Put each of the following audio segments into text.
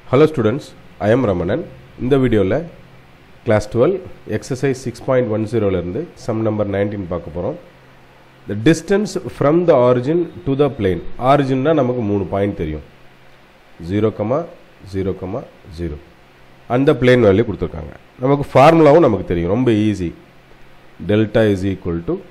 hello students I am Ramanan இந்த வீடியோவில் class twelve exercise six point one ஜீரோலேருந்து some number nineteen பார்க்க போகிறோம் the distance from the origin to the plane ஆரிஜின்னா நமக்கு மூணு பாயிண்ட் தெரியும் zero comma zero comma zero அந்த பிளேன் வேல்யூ கொடுத்துருக்காங்க நமக்கு ஃபார்முலாவும் நமக்கு தெரியும் ரொம்ப easy delta is equal to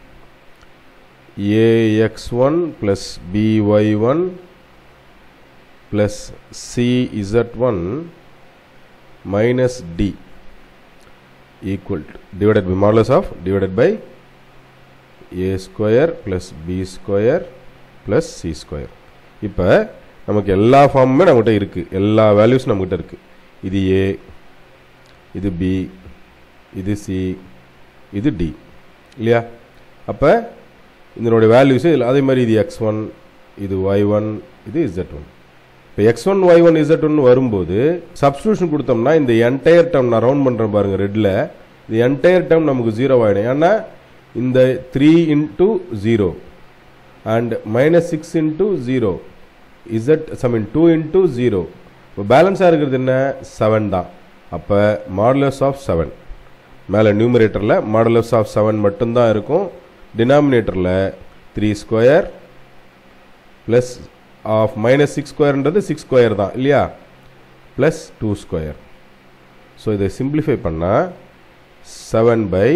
ax1 plus by1 plus cz1 minus d equal to divided by modulus of divided by a square plus b square plus c square இப்போ நமக்கு எல்லா ஃபார்முமே நம்மகிட்ட இருக்குது எல்லா வேல்யூஸ் நம்மகிட்ட இருக்குது இது a இது b இது c இது d இல்லையா அப்போ இதனுடைய வேல்யூஸு இதில் அதே மாதிரி இது எக்ஸ் ஒன் இது ஒய் ஒன் இது இசட் ஒன் இப்போ X one Y one Z one வரும்போது சப்ஸ்டியூஷன் கொடுத்தோம்னா இந்த என்டையர் டேர்ம் நான் ரவுண்ட் பண்ணுறேன் பாருங்கள் ரெட்டில் இந்த என்டையர் டேர்ம் நமக்கு ஜீரோ ஆகிடும் ஏன்னா இந்த three into zero and minus six into zero Z சமீன் டூ இன்ட்டு ஜீரோ இப்போ பேலன்ஸாக இருக்கிறது என்ன செவன் தான் அப்போ மாடுலஸ் ஆஃப் செவன் மேலே நியூமரேட்டரில் மாடுலஸ் ஆஃப் செவன் மட்டும்தான் இருக்கும் டினாமினேட்டரில் three square plus of minus six ஸ்கொயர்ன்றது சிக்ஸ் ஸ்கொயர் தான் இல்லையா ப்ளஸ் டூ ஸ்கொயர் ஸோ இதை சிம்பிளிஃபை பண்ணால் seven by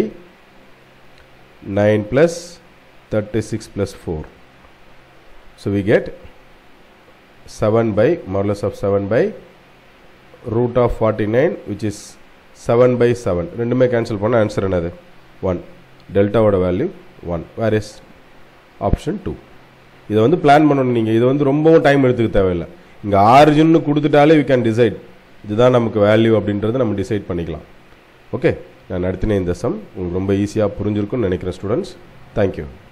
nine plus thirty six plus four so we get seven by modulus of seven by root of forty nine which is seven by seven ரெண்டுமே cancel பண்ண answer என்னது one டெல்டாவோட value one where is option two இதை வந்து plan பண்ணணும் நீங்கள் இதை வந்து ரொம்பவும் டைம் எடுத்துக்க தேவையில்லை இங்கே ஆரிஜின்னு கொடுத்துட்டாலே வி கேன் டிசைட் இதுதான் நமக்கு வேல்யூ அப்படின்றத நம்ம டிசைட் பண்ணிக்கலாம் ஓகே நான் நடத்தின இந்த சம் உங்களுக்கு ரொம்ப ஈஸியாக புரிஞ்சிருக்கும்னு நினைக்கிறேன் ஸ்டூடெண்ட்ஸ் தேங்க்யூ